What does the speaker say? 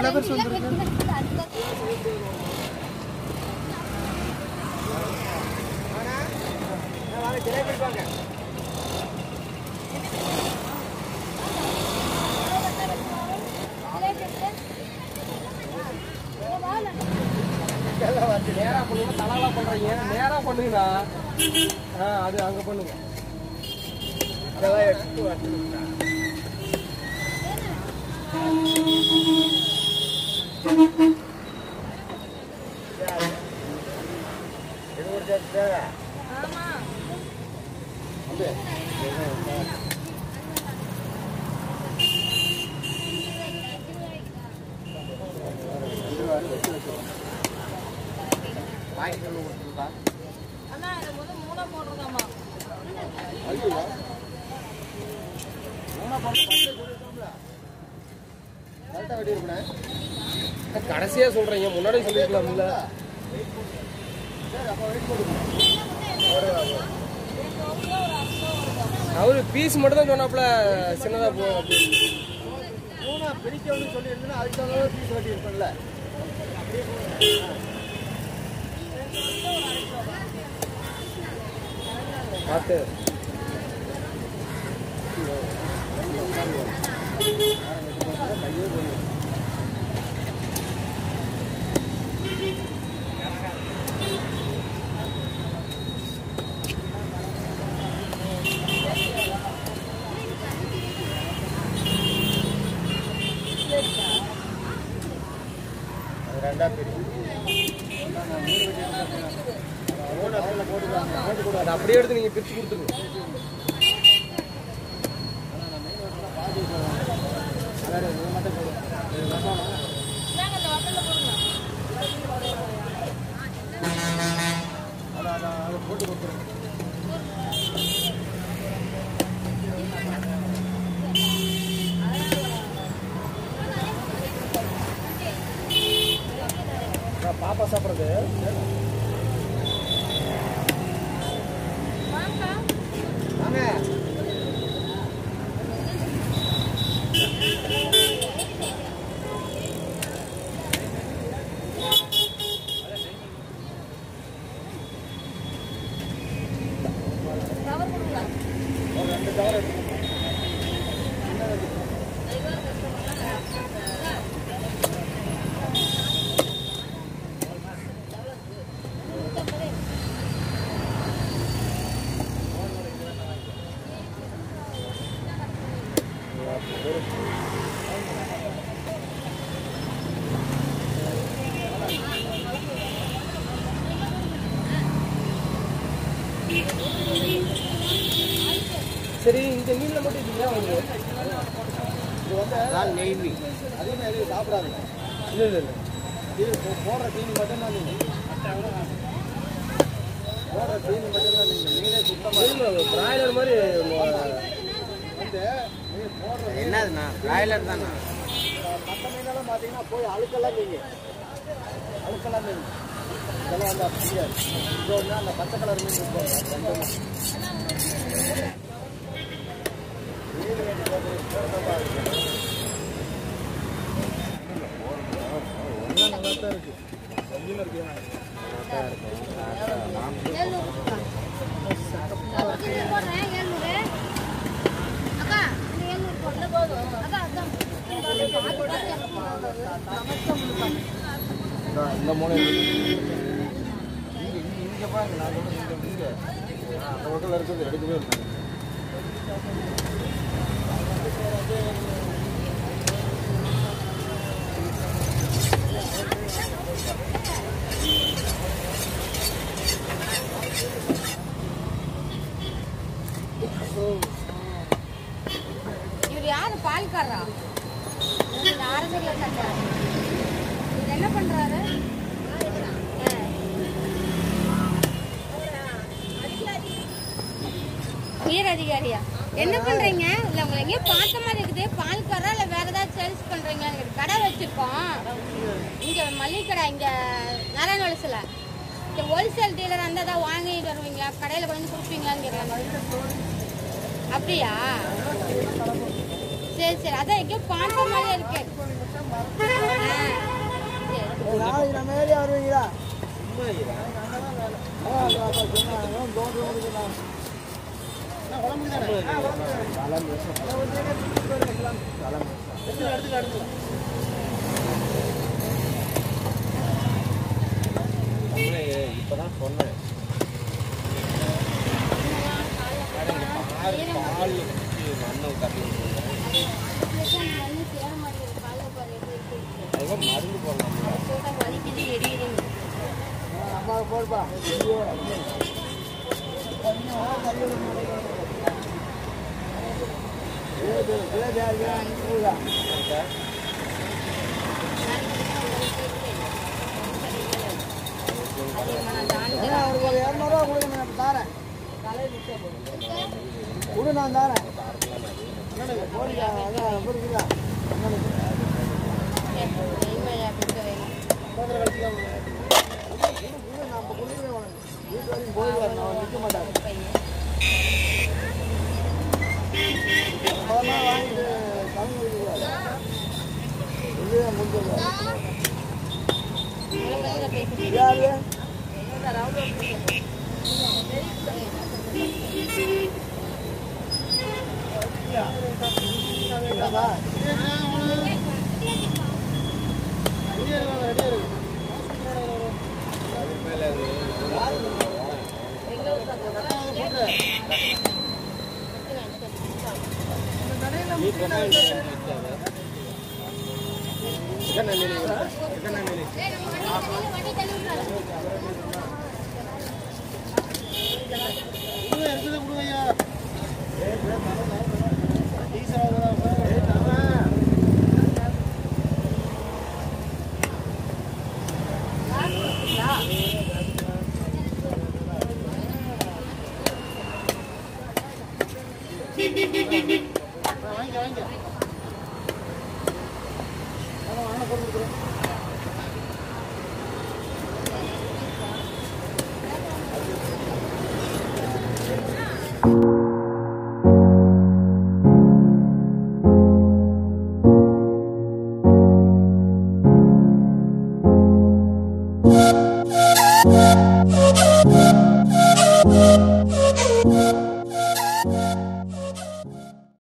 Flowers வந்துருக்கு நேரா பண்ணுங்க தலவா பண்றீங்க நேரா பண்ணுங்கண்ணா ஆ அது அங்க பண்ணுங்க கடைசியா சொல்றீங்க முன்னாடி சொல்லிருக்கலாம்ல அவரு பீஸ் மட்டும் தான் சொன்னாப்ல சின்னதா போ அப்படின்னு. பிடிக்கணும்னு சொல்லியிருந்தேன்னா அதுக்கு தகுந்த பீஸ் வெட்டி இருப்பேன்ல பார்த்து அது ரெண்டா பிரிச்சு அதை அப்படியே எடுத்து நீங்க பிரிச்சு கொடுத்துருங்க பாப்பா சாப்பிட்றது வாங்க ஒரு ரெண்டு கவர் எடுத்துக்கோங்க சரி இந்த மீன்ல மட்டும் இது ஏன் வருது இது வந்து நெய் மீன் அதிகமாக எதுவும் சாப்பிடாதுங்க இல்ல இல்ல இல்ல இது போ- போடுற தீனி மட்டும்தான் நீங்கள் போடுற தீனி மட்டும்தான் நீங்கள் மீனே சுத்தமாக பிராய்லர் மாதிரி வந்து நீங்கள் போடுற என்னதுண்ணா பிராய்லர் தானா மற்ற மீனெல்லாம் பார்த்தீங்கன்னா போய் அழுக்கெல்லாம் நீங்க அழுக்கெல்லாம் நீங்க இதெல்லாம் வந்து அப்படி கிடையாது இது ஒன்று அந்த பச்சை கலர் மீன் இருக்கும் ரெண்டுமே மீன் வேண்டி போட்டு போடுறதா இருக்கு ஒன்றும் நல்லா தான் இருக்கு கொஞ்சம் இருக்கு இந்த மூணு இங்கே இங்கே பாருங்க நான் சொல்றது இங்கே இங்கே அந்த பக்கத்தில் இருக்கிறது எடுக்கவே இல்லை இவர் யாரு பால்காரரா இவர் அரசியல் கட்டாரு இவர் என்ன பண்றாரு உயர் அதிகாரியா என்ன பண்றீங்க இல்ல உங்களை எங்கேயோ பார்த்த மாதிரி இருக்குது பால்காரா இல்ல வேற ஏதாவது சேல்ஸ் பண்றீங்க கடை வச்சிருக்கோம் இங்க மளிகை கடை இங்க நாராயணவலசில இங்க ஹோல்சேல் டீலர் அந்த ஏதாவது வாங்கிட்டு வருவீங்களா கடையில கொண்டு வந்து கொடுப்பீங்களான்னு கேட்கறாங்க அப்படியா சரி சரி அதான் எங்கேயோ பார்த்த மாதிரியே இருக்கு நாளைக்கு நம்ம ஏரியா வருவீங்களா ஆ, அது அப்ப சொன்னாங்க. தோன்று வந்து நான். இப்பதான் சொன்னேன் பால் பால் மண்ணு கட்டி அதுதான் மருந்து போடலாம் வலிக்குது எரியுதுங்க ஆ, அம்மாவுக்கு போடுப்பா ஐயோ. ஏது, ஏது, ஏது, ஏது, ஏது. ஏன்னா, அவருக்கு ஒரு இரநூறுவா கொடுங்க நான் தாரேன் கொடு நான் தாரேன் போடுங்க அதான் கொடுக்குதா நம்ம கொடுக்குறேன் உனக்கு வீட்டு வரைக்கும் போயிடுவார் நான் நிற்க மாட்டார் அதெல்லாம் வாங்கிட்டு தமிழ் கொடுக்குறாரு இல்லையா முடிஞ்சிருவார் யாரு இல்லைம்மா. வண்டி தள்ளி விட்டுறாரு.